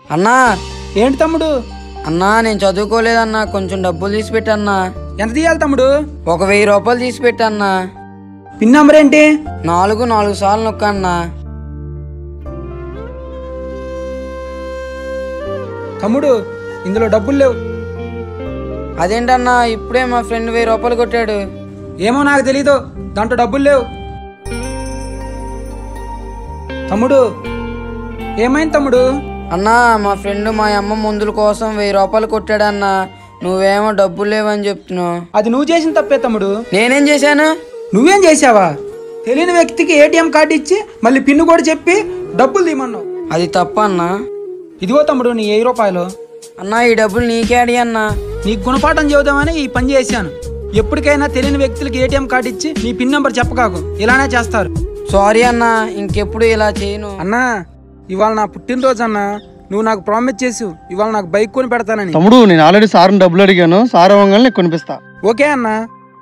అన్నా ఏంటి తమ్ముడు అన్నా నేను చదువుకోలేదన్నా కొంచెం డబ్బులు తీసి పెట్టన్నా ఎంత తీయాలి తమ్ముడు ఒక వెయ్యి రూపాయలు తీసి పెట్టన్నా పిన్ నంబర్ ఏంటి నాలుగు నాలుగు సార్లు నొక్కన్నా తమ్ముడు ఇందులో డబ్బులు లేవు అదేంటన్నా ఇప్పుడే మా ఫ్రెండ్ వెయ్యి రూపాయలు కొట్టాడు ఏమో నాకు తెలీదు దాంట్లో డబ్బులు లేవు తమ్ముడు ఏమైంది తమ్ముడు అన్నా మా ఫ్రెండ్ మా అమ్మ మందుల కోసం వెయ్యి రూపాయలు కొట్టాడన్నా నువ్వేమో డబ్బులు లేవని చెప్తున్నావు అది నువ్వు చేసిన తప్పే తమ్ముడు నేనేం చేశాను నువ్వేం చేసావా తెలియని వ్యక్తికి ఏటీఎం కార్డు ఇచ్చి మళ్ళీ పిన్ను కూడా చెప్పి డబ్బులు తీయమన్నావు అది తప్ప అన్నా ఇదిగో తమ్ముడు నీ వెయ్యి రూపాయలు అన్నా ఈ డబ్బులు నీకే అడి అన్నా నీకు గుణపాఠం చెబుదామని ఈ పని చేశాను ఎప్పటికైనా తెలియని వ్యక్తులకి ఏటీఎం కార్డు ఇచ్చి నీ పిన్ నెంబర్ చెప్పకాకు ఇలానే చేస్తారు సారీ అన్నా ఇంకెప్పుడు ఇలా చేయను అన్నా ఇవాళ నా పుట్టినరోజు అన్నా నువ్వు నాకు ప్రామిస్ చేసు ఇవాళ నాకు బైక్ కొని పెడతానని తమ్ముడు నేను ఆల్రెడీ సార్ని డబ్బులు అడిగాను సార్ అవ్వగానే నీకు కొనిపిస్తా ఓకే అన్నా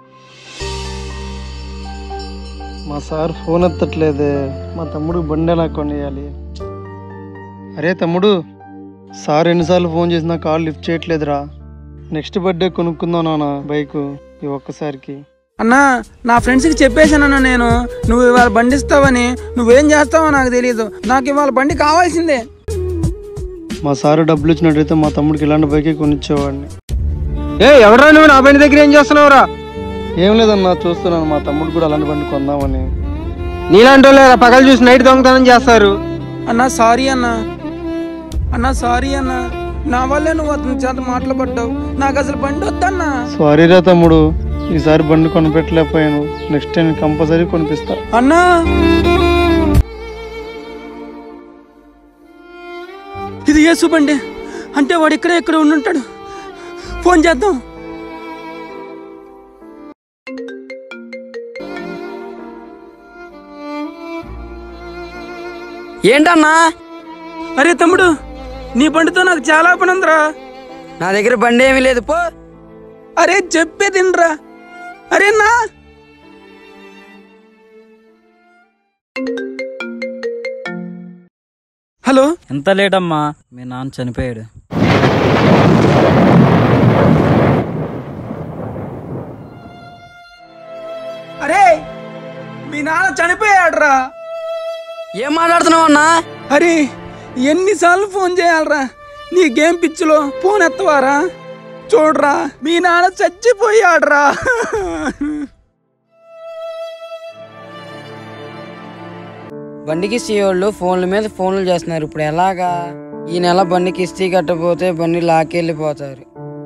మా సార్ ఫోన్ ఎత్తట్లేదే మా తమ్ముడు బండి ఎలా కొనియాలి అరే తమ్ముడు సార్ ఎన్నిసార్లు ఫోన్ చేసినా కాల్ లిఫ్ట్ చేయట్లేదురా నెక్స్ట్ బర్త్డే కొనుక్కుందాం నాన్న బైక్ ఈ ఒక్కసారికి అన్నా నా ఫ్రెండ్స్కి చెప్పేశానన్నా నేను నువ్వు ఇవాళ బండి ఇస్తావని నువ్వేం చేస్తావో నాకు తెలియదు నాకు ఇవాళ బండి కావాల్సిందే మా సారు డబ్బులు ఇచ్చినట్టయితే మా తమ్ముడికి ఇలాంటి బైకే కొనిచ్చేవాడిని ఏ ఎవరా నువ్వు నా బండి దగ్గర ఏం చేస్తున్నావురా ఏం లేదన్నా చూస్తున్నాను మా తమ్ముడు కూడా అలాంటి బండి కొందామని నీలాంటి వాళ్ళు పగలు చూసి నైట్ దొంగతనం చేస్తారు అన్నా సారీ అన్నా అన్నా సారీ అన్నా నా వల్లే నువ్వు అతని చేత మాట్లాడబడ్డావు నాకు అసలు బండి వద్దన్నా సారీరా తమ్ముడు ఈసారి బండి కొనిపెట్టలేకపోయాను నెక్స్ట్ టైం కంపల్సరీ కొనిపిస్తా అన్నా ఇది యేసు బండి అంటే వాడు ఇక్కడే ఇక్కడ ఉండుంటాడు ఫోన్ చేద్దాం ఏంటన్నా అరే తమ్ముడు నీ బండితో నాకు చాలా పని ఉందిరా నా దగ్గర బండి ఏమీ లేదు పో అరే చెప్పేదినరా అరే నా హలో ఎంత లేట్ అమ్మా మీ నాన్న చనిపోయాడు అరే మీ నాన్న చనిపోయాడురా ఏం మాట్లాడుతున్నావు అన్నా అరే ఎన్నిసార్లు ఫోన్ చేయాలరా నీ గేమ్ పిచ్చిలో ఫోన్ ఎత్తవారా చూడరా మీ నాన్న చచ్చిపోయాడురా బండికి ఇస్తే వాళ్ళు ఫోన్ల మీద ఫోన్లు చేస్తున్నారు ఇప్పుడు ఎలాగా ఈ నెల బండికి ఇస్తీ కట్టపోతే బండి లాక్కెళ్ళిపోతారు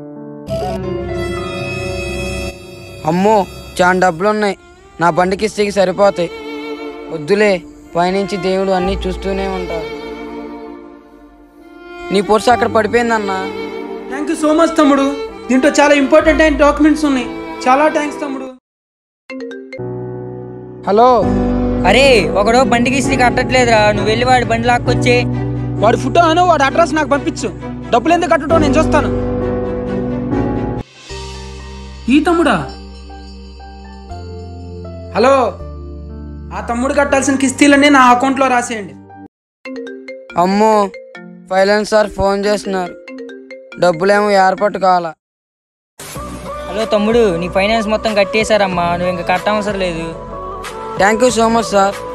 అమ్మో చాలా డబ్బులు ఉన్నాయి నా బండికి ఇస్తీకి సరిపోతాయి వద్దులే పైనుంచి దేవుడు అన్నీ చూస్తూనే ఉంటాడు నీ పొరుసు అక్కడ పడిపోయిందన్నా థ్యాంక్ యూ సో మచ్ తమ్ముడు దీంట్లో చాలా ఇంపార్టెంట్ అయిన డాక్యుమెంట్స్ ఉన్నాయి చాలా థ్యాంక్స్ తమ్ముడు హలో అరే ఒకడో బండికి ఇస్త్రీ కట్టట్లేదురా నువ్వు వెళ్ళి వాడి బండి లాక్కొచ్చే వాడి ఫోటో అను వాడి అడ్రస్ నాకు పంపించు డబ్బులు ఎందుకు కట్టడం నేను చూస్తాను ఈ తమ్ముడా హలో ఆ తమ్ముడు కట్టాల్సిన కిస్తీలన్నీ నా అకౌంట్లో రాసేయండి అమ్మో ఫైనాన్స్ సార్ ఫోన్ చేస్తున్నారు డబ్బులేమో ఏర్పాటు కావాలా హలో తమ్ముడు నీ ఫైనాన్స్ మొత్తం కట్టేశారమ్మా నువ్వు ఇంకా కట్టవసరం లేదు thank you so much sir